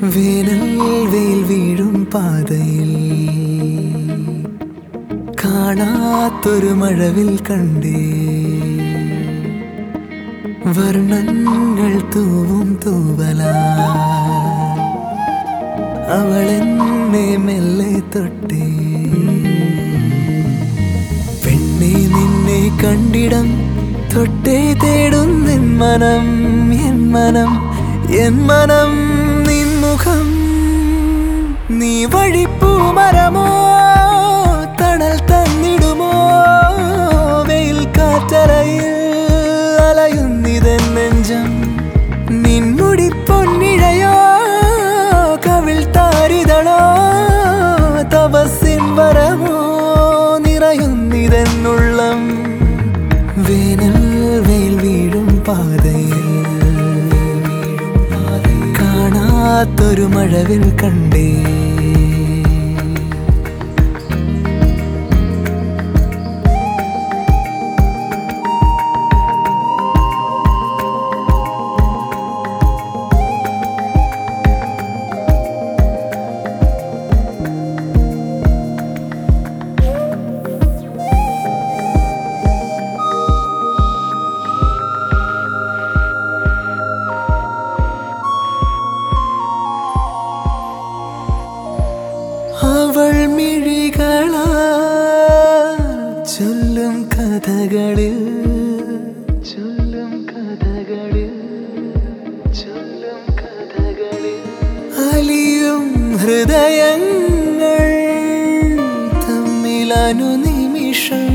വേനൽ വെയിൽ വീഴും പാതയിൽ കാണാത്തൊരു മഴവിൽ കണ്ടേ വർണ്ണങ്ങൾ തൂവും തൂവല അവളെന്നെ മെല്ലെ തൊട്ടേ പെണ്ണെ നിന്നെ കണ്ടിടം തൊട്ടേ തേടുന്നെൻ മനം എൻ മനം എൻ മനം നിൻ മുഖം നീ വഴിപ്പൂ മരമോ തണൽ തന്നിടുമോ വെയിൽ കാറ്ററയിൽ അലയുന്നിതൻ നെഞ്ചം നിൻമുടി പൊന്നിഴയോ കവിൾ താരിതളോ തപസ്സിൻ വരമോ നിറയുന്നിതെന്നുള്ളം വേനൽ വെയിൽ വീഴും പാതയിൽ കാണാത്തൊരു മഴവിൽ കണ്ടേ അവൾ മിഴികളാ ചൊല്ലും കഥകളിൽ ചൊല്ലും കഥകളിൽ ചൊല്ലും കഥകളിൽ അലിയും ഹൃദയങ്ങൾ തമ്മിലനു നിമിഷം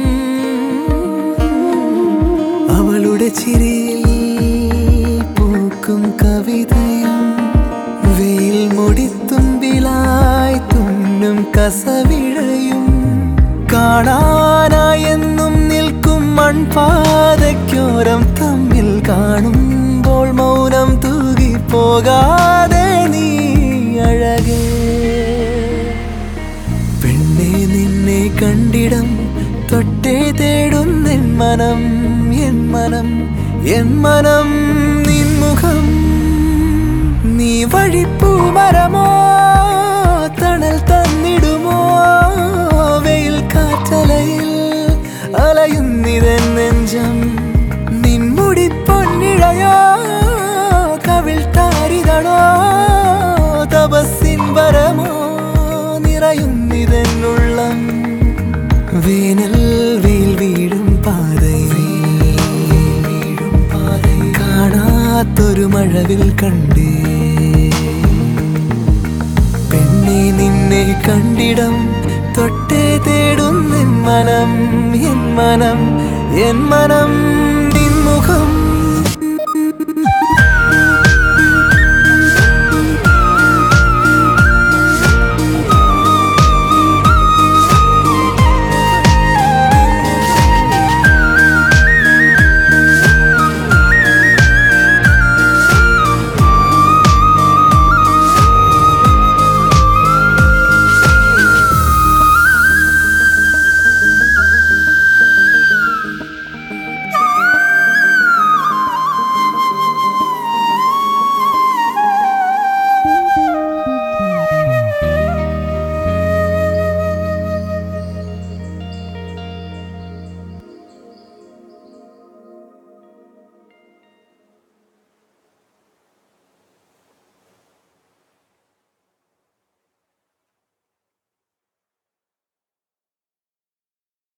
അവളുടെ ചിരിയിൽ പൂക്കും കവിതയും വെയിൽ മുടിത്തുമ്പിലായി തുന്നും കസവിഴയും കാണാനായെന്നും നിൽക്കും മൺപാതയ്ക്കോരം തമ്മിൽ കാണുമ്പോൾ മൗനം തൂകി പോകാതെ നീ അഴകേ പെണ്ണെ നിന്നെ കണ്ടിടം തൊട്ടേ തേടുന്നെൻ മനം എൻ മനം എൻ മനം നിൻ മുഖം നീ വഴിപ്പൂ മരമോ തണൽ തന്നിടുമോ വെയിൽ കാറ്റലയിൽ അലയുന്നിതൻ നെഞ്ചം നിൻമുടി പൊന്നിഴയോ കവിൾ താരിതളോ തപസ്സിൻ വരമോ നിറയുന്നിതെന്നുള്ളം വേനൽ വെയിൽ വീഴും പാതയിൽ കാണാത്തൊരു മഴവിൽ കണ്ടേ പെണ്ണെ നിന്നെ കണ്ടിടം തൊട്ടേ തേടുന്നെൻ മനം എൻ മനം എൻ മനം